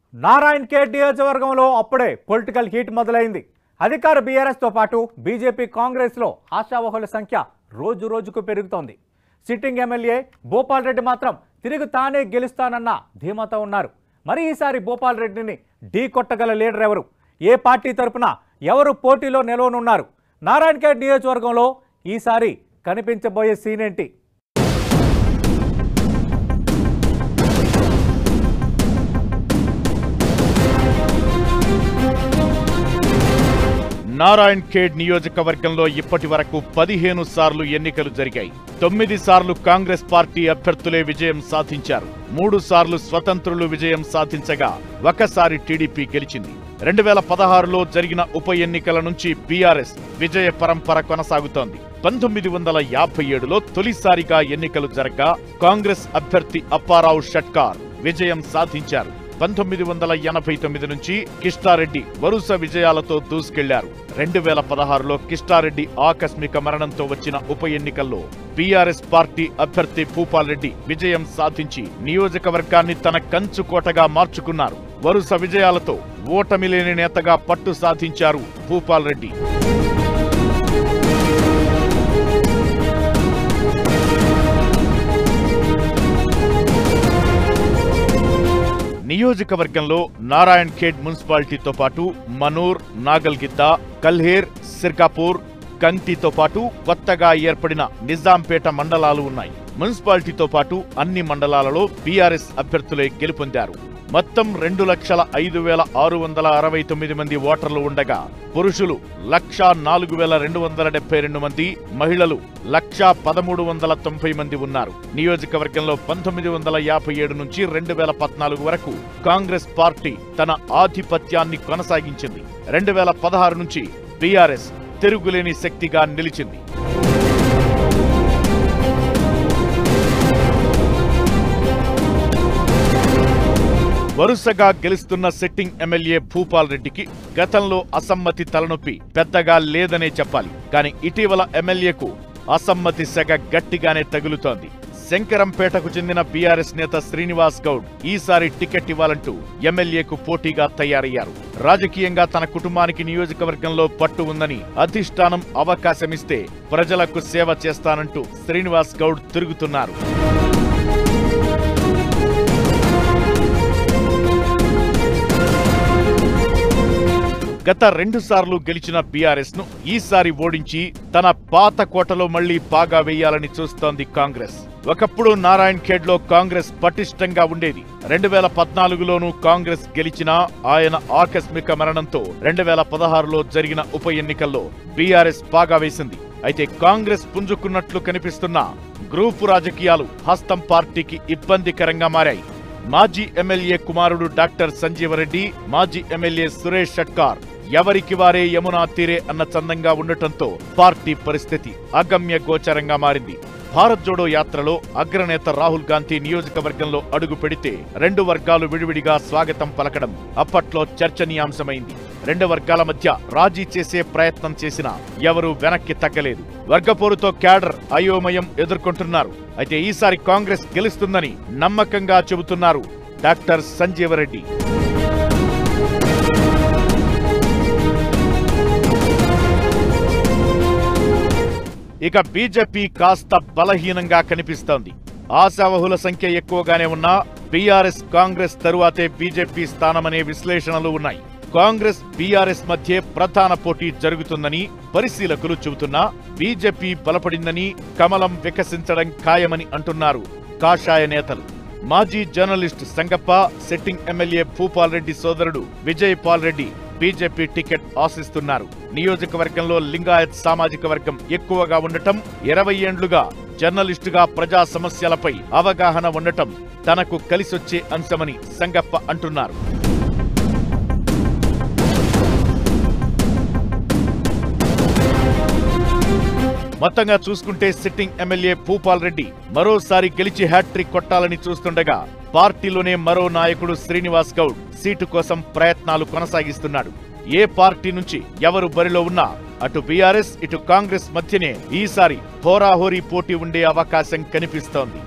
నారాయణ్ ఖేడ్ నియోజకవర్గంలో అప్పుడే political heat మొదలైంది అధికార బీఆర్ఎస్తో పాటు బీజేపీ కాంగ్రెస్లో ఆశావహుల సంఖ్య రోజు రోజుకు పెరుగుతోంది సిట్టింగ్ ఎమ్మెల్యే భూపాల్ రెడ్డి మాత్రం తిరిగి తానే గెలుస్తానన్న ధీమాతో ఉన్నారు మరి ఈసారి భూపాల్ రెడ్డిని ఢీ కొట్టగల లీడర్ ఎవరు ఏ పార్టీ తరపున ఎవరు పోటీలో నిలవనున్నారు నారాయణ్ ఖేడ్ నియోజకవర్గంలో ఈసారి కనిపించబోయే సీన్ ఏంటి నారాయణ్ ఖేడ్ నియోజకవర్గంలో ఇప్పటి వరకు పదిహేను సార్లు ఎన్నికలు జరిగాయి తొమ్మిది సార్లు కాంగ్రెస్ పార్టీ అభ్యర్థులే విజయం సాధించారు మూడు సార్లు స్వతంత్రులు విజయం సాధించగా ఒకసారి టీడీపీ గెలిచింది రెండు వేల పదహారులో జరిగిన ఉప ఎన్నికల నుంచి బీఆర్ఎస్ విజయ పరంపర కొనసాగుతోంది పంతొమ్మిది వందల యాభై ఏడులో తొలిసారిగా ఎన్నికలు జరగ్గా కాంగ్రెస్ అభ్యర్థి అప్పారావు షట్కార్ విజయం సాధించారు పంతొమ్మిది వందల ఎనభై తొమ్మిది నుంచి కిష్టారెడ్డి వరుస విజయాలతో దూసుకెళ్లారు రెండు వేల పదహారులో కిష్టారెడ్డి ఆకస్మిక మరణంతో వచ్చిన ఉప ఎన్నికల్లో బీఆర్ఎస్ పార్టీ అభ్యర్థి భూపాల్ రెడ్డి విజయం సాధించి నియోజకవర్గాన్ని తన కంచు కోటగా మార్చుకున్నారు వరుస విజయాలతో ఓటమి లేని నేతగా పట్టు సాధించారు భూపాల్ రెడ్డి నియోజకవర్గంలో నారాయణ్ ఖేడ్ మున్సిపాలిటీతో పాటు మనూర్ నాగల్గిద్ద కల్హేర్ సిర్కాపూర్ కంటితో పాటు కొత్తగా ఏర్పడిన నిజాంపేట మండలాలు ఉన్నాయి మున్సిపాలిటీతో పాటు అన్ని మండలాలలో బీఆర్ఎస్ అభ్యర్థులే గెలుపొందారు మొత్తం రెండు లక్షల ఐదు వేల ఆరు వందల అరవై తొమ్మిది మంది ఓటర్లు ఉండగా పురుషులు లక్ష నాలుగు వేల రెండు వందల డెబ్బై రెండు మంది మహిళలు లక్ష పదమూడు వందల తొంభై మంది ఉన్నారు నియోజకవర్గంలో పంతొమ్మిది వందల యాభై ఏడు నుంచి రెండు వేల పద్నాలుగు వరకు కాంగ్రెస్ పార్టీ తన ఆధిపత్యాన్ని కొనసాగించింది రెండు వేల పదహారు నుంచి బీఆర్ఎస్ తిరుగులేని శక్తిగా నిలిచింది వరుసగా గెలుస్తున్న సిట్టింగ్ ఎమ్మెల్యే భూపాల్ రెడ్డికి గతంలో అసమ్మతి తలనొప్పి పెద్దగా లేదనే చెప్పాలి కానీ ఇటీవల ఎమ్మెల్యేకు అసమ్మతి సెగ గట్టిగానే తగులుతోంది శంకరంపేటకు చెందిన బీఆర్ఎస్ నేత శ్రీనివాస్ గౌడ్ ఈసారి టికెట్ ఇవ్వాలంటూ ఎమ్మెల్యేకు పోటీగా తయారయ్యారు రాజకీయంగా తన కుటుంబానికి నియోజకవర్గంలో పట్టు ఉందని అధిష్టానం అవకాశమిస్తే ప్రజలకు సేవ చేస్తానంటూ శ్రీనివాస్ గౌడ్ తిరుగుతున్నారు గత రెండు సార్లు గెలిచిన బీఆర్ఎస్ ను ఈసారి ఓడించి తన పాత కోటలో మళ్లీ పాగా వేయాలని చూస్తోంది కాంగ్రెస్ ఒకప్పుడు నారాయణ్ ఖేడ్ లో కాంగ్రెస్ పటిష్టంగా ఉండేది రెండు వేల పద్నాలుగులోనూ కాంగ్రెస్ గెలిచినా ఆయన ఆకస్మిక మరణంతో రెండు వేల పదహారులో జరిగిన ఉప ఎన్నికల్లో బీఆర్ఎస్ పాగా వేసింది అయితే కాంగ్రెస్ పుంజుకున్నట్లు కనిపిస్తున్న గ్రూపు రాజకీయాలు హస్తం పార్టీకి ఇబ్బందికరంగా మారాయి మాజీ ఎమ్మెల్యే కుమారుడు డాక్టర్ సంజీవరెడ్డి మాజీ ఎమ్మెల్యే సురేష్ షట్కార్ ఎవరికి వారే యమునా తీరే అన్న చందంగా ఉండటంతో పార్టీ పరిస్థితి అగమ్య గోచరంగా మారింది భారత్ జోడో యాత్రలో అగ్రనేత రాహుల్ గాంధీ నియోజకవర్గంలో అడుగు పెడితే రెండు వర్గాలు విడివిడిగా స్వాగతం పలకడం అప్పట్లో చర్చనీయాంశమైంది రెండు వర్గాల మధ్య రాజీ చేసే ప్రయత్నం చేసినా ఎవరూ వెనక్కి తగ్గలేదు వర్గపోరుతో క్యాడర్ అయోమయం ఎదుర్కొంటున్నారు అయితే ఈసారి కాంగ్రెస్ గెలుస్తుందని నమ్మకంగా చెబుతున్నారు డాక్టర్ సంజీవరెడ్డి ఇక బీజేపీ కాస్త బలహీనంగా కనిపిస్తోంది ఆశావహుల సంఖ్య ఎక్కువగానే ఉన్నా బీఆర్ఎస్ కాంగ్రెస్ తరువాతే బీజేపీ స్థానమనే విశ్లేషణలు ఉన్నాయి కాంగ్రెస్ బీఆర్ఎస్ మధ్య ప్రధాన పోటీ జరుగుతుందని పరిశీలకులు చెబుతున్నా బీజేపీ బలపడిందని కమలం వికసించడం ఖాయమని అంటున్నారు కాషాయ నేతలు మాజీ journalist Sangappa sitting MLA Bhupal Reddy సోదరుడు విజయ్ పాల్ రెడ్డి బీజేపీ టికెట్ ఆశిస్తున్నారు నియోజకవర్గంలో లింగాయత్ సామాజిక వర్గం ఎక్కువగా ఉండటం ఇరవై ఏండ్లుగా జర్నలిస్టుగా ప్రజా సమస్యలపై అవగాహన ఉండటం తనకు కలిసొచ్చే అంశమని సంగప్ప అంటున్నారు మొత్తంగా చూసుకుంటే సిట్టింగ్ ఎమ్మెల్యే భూపాల్ రెడ్డి మరోసారి గెలిచి హ్యాట్రిక్ కొట్టాలని చూస్తుండగా పార్టీలోనే మరో నాయకుడు శ్రీనివాస్ గౌడ్ సీటు కోసం ప్రయత్నాలు కొనసాగిస్తున్నాడు ఏ పార్టీ నుంచి ఎవరు బరిలో ఉన్నా అటు బీఆర్ఎస్ ఇటు కాంగ్రెస్ మధ్యనే ఈసారి హోరాహోరీ పోటీ ఉండే అవకాశం కనిపిస్తోంది